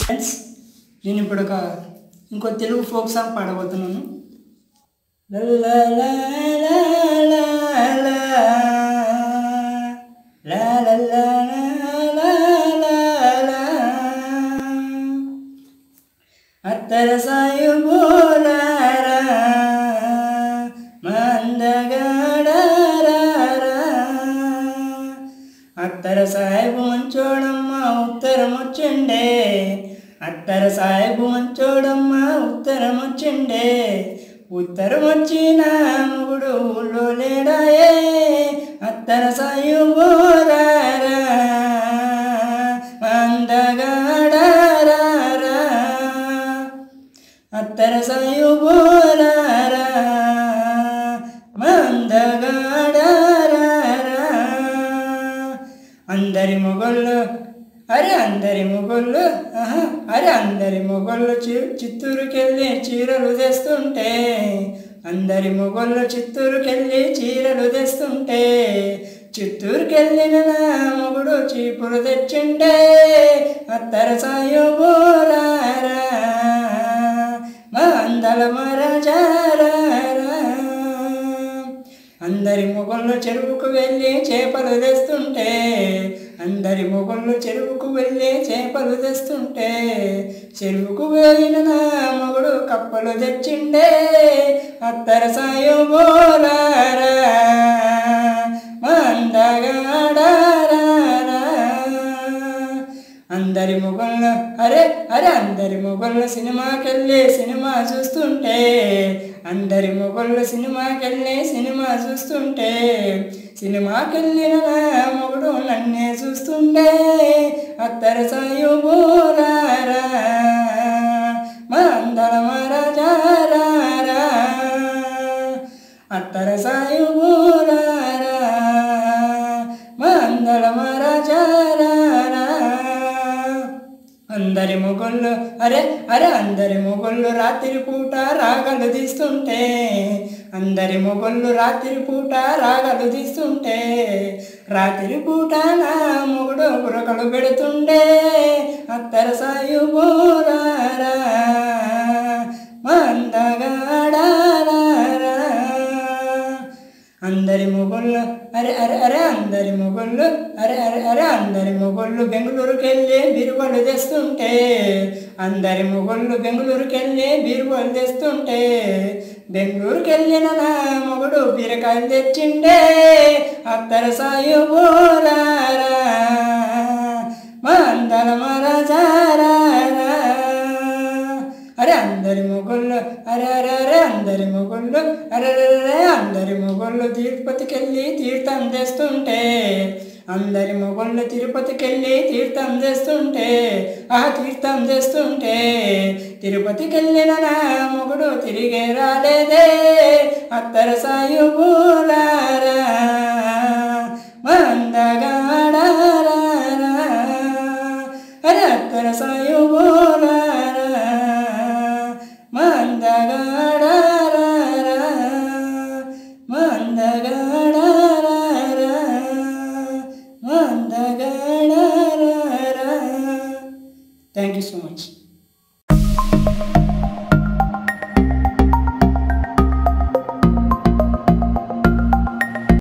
Friends నేను ఇప్పుడు ఒక ఇంకో తెలుగు ఫోక్ సాంగ్ పాడబోతున్నాను లా లా లా లా లా లా లా లా లా లా లా. అత్తర సాయు బోలారా మందగాడారా అత్తర సాహెబు మంచోడమ్మ ఉత్తరం వచ్చిండే అత్తర సాహెబు మంచోడమ్మ ఉత్తరం వచ్చిండే ఉత్తరం వచ్చిన మొగుడు ఊళ్ళో లేడాయే అత్తర సాయు బోరారా మందగాడారా అత్తర సాయు బోరారా మందగాడారా అందరి మొగళ్ళు అరే అందరి మొగళ్ళు ఆహా, అరే అందరి మొగళ్ళు చి చిత్తూరుకెళ్ళి చీరలు తెస్తుంటే అందరి మొగళ్ళు చిత్తూరుకెళ్ళి చీరలు తెస్తుంటే చిత్తూరుకెళ్ళిన నా మొగుడు చీపురు తెచ్చిండే అత్తర సాయో బోరారా మా అందల మరజారారా అందరి మొగళ్ళు చెరువుకు వెళ్ళి చేపలు తెస్తుంటే అందరి మొగళ్ళు చెరువుకు వెళ్ళి చేపలు తెస్తుంటే చెరువుకు వెళ్ళిన నా మొగుడు కప్పలు తెచ్చిండే అత్తర సాయో బోలారా మందగాడారా అందరి మొగళ్ళు అరే అరే అందరి మొగళ్ళు సినిమాకెళ్ళి సినిమా చూస్తుంటే అందరి మొగళ్ళు సినిమాకెళ్ళి సినిమా చూస్తుంటే సినిమాకెళ్ళిన నా మొగుడు నన్నే చూస్తుండే అత్తర సాయు బోరారా మా అందర మరజారారా అత్తర సాయు బోరారా మా అందర మరజారారా అందరి మొగళ్ళు అరే అరే అందరి మొగళ్ళు రాత్రి పూట రాగలు తీస్తుంటే అందరి మొగళ్ళు రాత్రి పూట రాగలు తీస్తుంటే రాత్రి పూట నా మొగుడు బురకలు పెడుతుండే అత్తర సాయు బోరారా మందగాడారా అందరి మొగళ్ళు అరే అరే అరే అందరి మొగళ్ళు అరే అరే అరే అందరి మొగళ్ళు బెంగళూరుకి వెళ్ళి బీరువాళ్ళు తెస్తుంటే అందరి మొగళ్ళు బెంగళూరుకి వెళ్ళి బీరువాళ్ళు తెస్తుంటే బెంగళూరుకి వెళ్ళిన నా మొగుడు బీరకాయలు తెచ్చిండే అత్తర సాయు బోరారా మందల మరజారారా అరే అందరి మొగళ్ళు అరే అరే అరే అందరి మొగళ్ళు అరే అరే అరే అందరి మొగళ్ళు తిరుపతికి వెళ్ళి తీర్థం తెస్తుంటే అందరి మొగళ్ళు తిరుపతికి వెళ్ళి తీర్థం తెస్తుంటే ఆ తీర్థం తెస్తుంటే తిరుపతికి వెళ్ళిన నా మొగుడు తిరిగే రాలేదే అత్తర సాయు బూలారా మందగాడారా అరే అత్తర సాయు బోలారా మందగాడారా మందగాడారా మందగాడారా థ్యాంక్ యూ సో మచ్